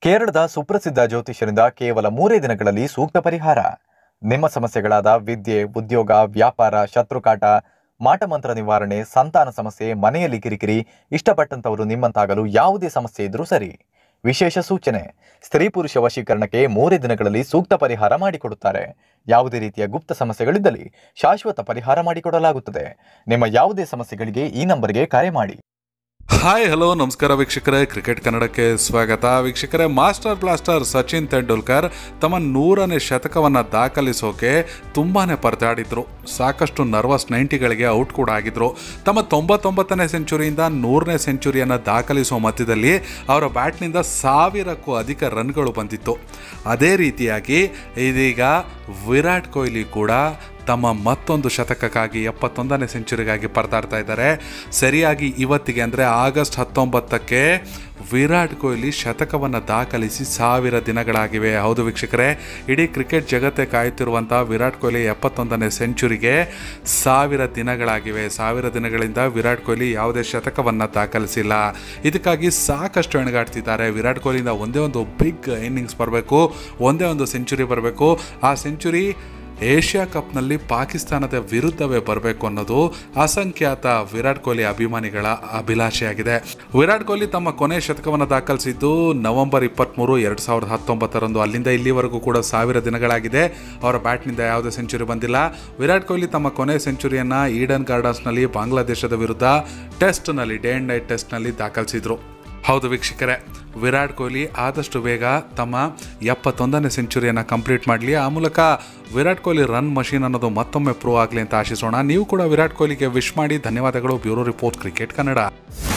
ಕೇರಳದ ಸುಪ್ರಸಿದ್ಧ ಜ್ಯೋತಿಷ್ಯರಿಂದ ಕೇವಲ ಮೂರೇ ದಿನಗಳಲ್ಲಿ ಸೂಕ್ತ ಪರಿಹಾರ ನಿಮ್ಮ ಸಮಸ್ಯೆಗಳಾದ ವಿದ್ಯೆ ಉದ್ಯೋಗ ವ್ಯಾಪಾರ ಶತ್ರುಕಾಟ ಮಾಟಮಂತ್ರ ನಿವಾರಣೆ ಸಂತಾನ ಸಮಸ್ಯೆ ಮನೆಯಲ್ಲಿ ಕಿರಿಕಿರಿ ಇಷ್ಟಪಟ್ಟಂತವರು ನಿಮ್ಮಂತಾಗಲು ಯಾವುದೇ ಸಮಸ್ಯೆ ಇದ್ರೂ ಸರಿ ವಿಶೇಷ ಸೂಚನೆ ಸ್ತ್ರೀ ಪುರುಷ ವಶೀಕರಣಕ್ಕೆ ಮೂರೇ ದಿನಗಳಲ್ಲಿ ಸೂಕ್ತ ಪರಿಹಾರ ಮಾಡಿಕೊಡುತ್ತಾರೆ ಯಾವುದೇ ರೀತಿಯ ಗುಪ್ತ ಸಮಸ್ಯೆಗಳಿದ್ದಲ್ಲಿ ಶಾಶ್ವತ ಪರಿಹಾರ ಮಾಡಿಕೊಡಲಾಗುತ್ತದೆ ನಿಮ್ಮ ಯಾವುದೇ ಸಮಸ್ಯೆಗಳಿಗೆ ಈ ನಂಬರ್ಗೆ ಕರೆ ಮಾಡಿ ಹಾಯ್ ಹಲೋ ನಮಸ್ಕಾರ ವೀಕ್ಷಕರೇ ಕ್ರಿಕೆಟ್ ಕನ್ನಡಕ್ಕೆ ಸ್ವಾಗತ ವೀಕ್ಷಕರೇ ಮಾಸ್ಟರ್ ಬ್ಲಾಸ್ಟರ್ ಸಚಿನ್ ತೆಂಡೂಲ್ಕರ್ ತಮ್ಮ ನೂರನೇ ಶತಕವನ್ನು ದಾಖಲಿಸೋಕೆ ತುಂಬಾ ಪರದಾಡಿದ್ರು ಸಾಕಷ್ಟು ನರ್ವಸ್ ನೈಂಟಿಗಳಿಗೆ ಔಟ್ ಕೂಡ ಆಗಿದ್ರು ತಮ್ಮ ತೊಂಬತ್ತೊಂಬತ್ತನೇ ಸೆಂಚುರಿಯಿಂದ ನೂರನೇ ಸೆಂಚುರಿಯನ್ನು ದಾಖಲಿಸುವ ಮಧ್ಯದಲ್ಲಿ ಅವರ ಬ್ಯಾಟ್ನಿಂದ ಸಾವಿರಕ್ಕೂ ಅಧಿಕ ರನ್ಗಳು ಬಂದಿತ್ತು ಅದೇ ರೀತಿಯಾಗಿ ಇದೀಗ ವಿರಾಟ್ ಕೊಹ್ಲಿ ಕೂಡ ತಮ್ಮ ಮತ್ತೊಂದು ಶತಕಕ್ಕಾಗಿ ಎಪ್ಪತ್ತೊಂದನೇ ಸೆಂಚುರಿಗಾಗಿ ಪರದಾಡ್ತಾ ಇದ್ದಾರೆ ಸರಿಯಾಗಿ ಇವತ್ತಿಗೆ ಅಂದರೆ ಆಗಸ್ಟ್ ಹತ್ತೊಂಬತ್ತಕ್ಕೆ ವಿರಾಟ್ ಕೊಹ್ಲಿ ಶತಕವನ್ನು ದಾಖಲಿಸಿ ಸಾವಿರ ದಿನಗಳಾಗಿವೆ ಹೌದು ವೀಕ್ಷಕರೇ ಇಡೀ ಕ್ರಿಕೆಟ್ ಜಗತ್ತೇ ಕಾಯುತ್ತಿರುವಂಥ ವಿರಾಟ್ ಕೊಹ್ಲಿ ಎಪ್ಪತ್ತೊಂದನೇ ಸೆಂಚುರಿಗೆ ಸಾವಿರ ದಿನಗಳಾಗಿವೆ ಸಾವಿರ ದಿನಗಳಿಂದ ವಿರಾಟ್ ಕೊಹ್ಲಿ ಯಾವುದೇ ಶತಕವನ್ನು ದಾಖಲಿಸಿಲ್ಲ ಇದಕ್ಕಾಗಿ ಸಾಕಷ್ಟು ಎಣಗಾಡ್ತಿದ್ದಾರೆ ವಿರಾಟ್ ಕೊಹ್ಲಿಯಿಂದ ಒಂದೇ ಒಂದು ಬಿಗ್ ಇನ್ನಿಂಗ್ಸ್ ಬರಬೇಕು ಒಂದೇ ಒಂದು ಸೆಂಚುರಿ ಬರಬೇಕು ಆ ಸೆಂಚುರಿ ಏಷ್ಯಾ ಕಪ್ನಲ್ಲಿ ಪಾಕಿಸ್ತಾನದ ವಿರುದ್ಧವೇ ಬರಬೇಕು ಅನ್ನೋದು ಅಸಂಖ್ಯಾತ ವಿರಾಟ್ ಕೊಹ್ಲಿ ಅಭಿಮಾನಿಗಳ ಅಭಿಲಾಷೆಯಾಗಿದೆ ವಿರಾಟ್ ಕೊಹ್ಲಿ ತಮ್ಮ ಕೊನೆ ಶತಕವನ್ನು ದಾಖಲಿಸಿದ್ದು ನವೆಂಬರ್ ಇಪ್ಪತ್ತ್ಮೂರು ಎರಡು ಸಾವಿರದ ಹತ್ತೊಂಬತ್ತರಂದು ಅಲ್ಲಿಂದ ಇಲ್ಲಿವರೆಗೂ ಕೂಡ ಸಾವಿರ ದಿನಗಳಾಗಿದೆ ಅವರ ಬ್ಯಾಟ್ನಿಂದ ಯಾವುದೇ ಸೆಂಚುರಿ ಬಂದಿಲ್ಲ ವಿರಾಟ್ ಕೊಹ್ಲಿ ತಮ್ಮ ಕೊನೆ ಸೆಂಚುರಿಯನ್ನು ಈಡನ್ ಗಾರ್ಡನ್ಸ್ನಲ್ಲಿ ಬಾಂಗ್ಲಾದೇಶದ ವಿರುದ್ಧ ಟೆಸ್ಟ್ನಲ್ಲಿ ಡೇ ಆ್ಯಂಡ್ ನೈಟ್ ಟೆಸ್ಟ್ನಲ್ಲಿ ದಾಖಲಿಸಿದ್ರು ಹೌದು ವೀಕ್ಷಕರೇ ವಿರಾಟ್ ಕೊಹ್ಲಿ ಆದಷ್ಟು ಬೇಗ ತಮ್ಮ ಎಪ್ಪತ್ತೊಂದನೇ ಸೆಂಚುರಿಯನ್ನು ಕಂಪ್ಲೀಟ್ ಮಾಡಲಿ ಆ ಮೂಲಕ ವಿರಾಟ್ ಕೊಹ್ಲಿ ರನ್ ಮಷೀನ್ ಅನ್ನೋದು ಮತ್ತೊಮ್ಮೆ ಪ್ರೂವ್ ಆಗಲಿ ಅಂತ ಆಶಿಸೋಣ ನೀವು ಕೂಡ ವಿರಾಟ್ ಕೊಹ್ಲಿಗೆ ವಿಶ್ ಮಾಡಿ ಧನ್ಯವಾದಗಳು ಬ್ಯೂರೋ ರಿಪೋರ್ಟ್ ಕ್ರಿಕೆಟ್ ಕನ್ನಡ